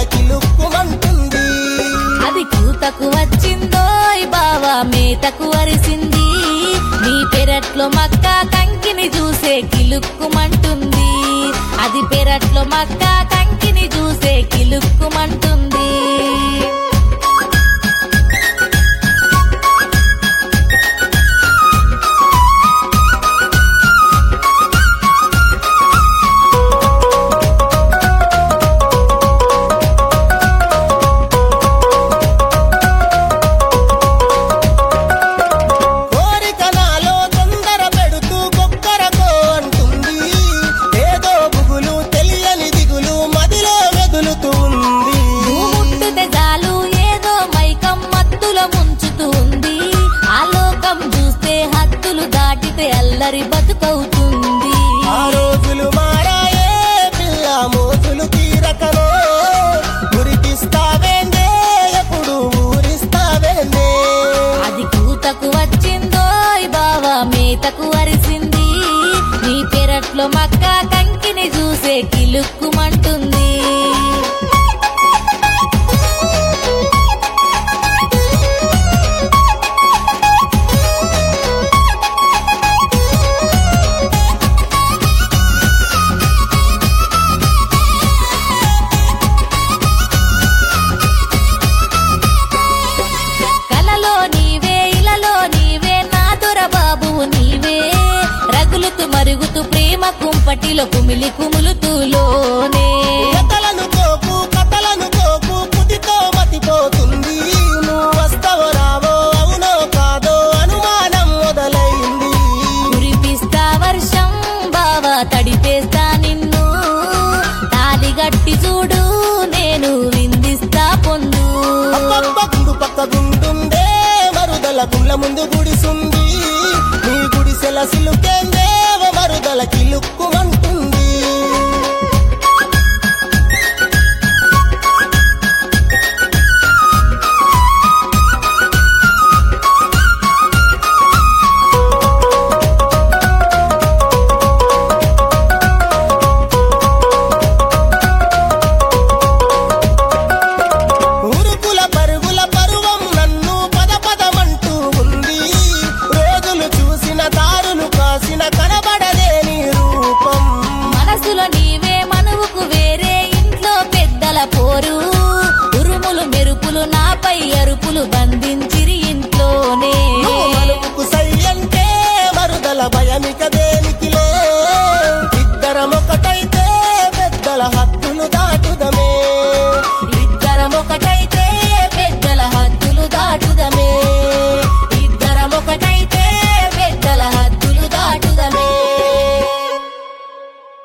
మరుదలకి లుక్కుమంటుంది అది కూతకు వచ్చిందోయ్ బావా మేతకు అరిసింది నీ పెరట్లో మక్క కంకిని చూసే కిలుక్కుమంటుంది అది పెరట్లో మక్క కంకిని చూసే కిలుక్కుమంటుంది కోరిక నాలో తొందర పెడుతూ కొక్కరకో అంటుంది ఏదో బుగులు తెలియని దిగులు మదిలో మెదులుతూ ఉంది ముట్టుతే చాలు ఏదో మైకం మత్తుల ముంచుతూ ఉంది ఆ లోకం చూస్తే హద్దులు దాటితే అల్లరి బతుకవుతుంది ఆ రోజులు మారాయే పిల్ల మోజులు తీరకనే గురికిస్తావేందే ఎప్పుడు ఊరిస్తావేందే అది కూతకు వచ్చిందోయ్ బావా మేతకు అరిసింది నీ పెరట్లో మక్క కంకిని చూసే కిలుక్కుమంటుంది కలలో నీవే ఇలలో నీవే నా దొరబాబు నీవే రగులుతూ మరుగుతూ ప్రేమ కుంపటిలో కుమిలి కుములుతూలోనే కథలను కోపు కథలను కోపు కుతితో మతిపోతుంది నువ్వు వస్తావో రావో అవునో కాదో అనుమానం మొదలైంది కురిపిస్తా వర్షం బావా తడిపేస్తా నిన్ను తాలి గట్టి చూడు నేను విందిస్తా పొందు అబ్బబ్బ గుండు పక్క గుండుందే మరుదల గుండ్ల ముందు గుడిసుంది నీ గుడిసెల సిలుకేందేవ మరుదలకి లుక్కుమంటుంది ఉరుకుల పరుగుల పరువం నన్ను పద పదమంటూ ఉంది రోజులు చూసిన దారులు కాసిన కనబడదే నీ రూపం మనసులో నీవే మనువుకు వేరే ఇంట్లో పెద్దల పోరు ఉరుములు మెరుపులు నాపై అరుపులు బంధించి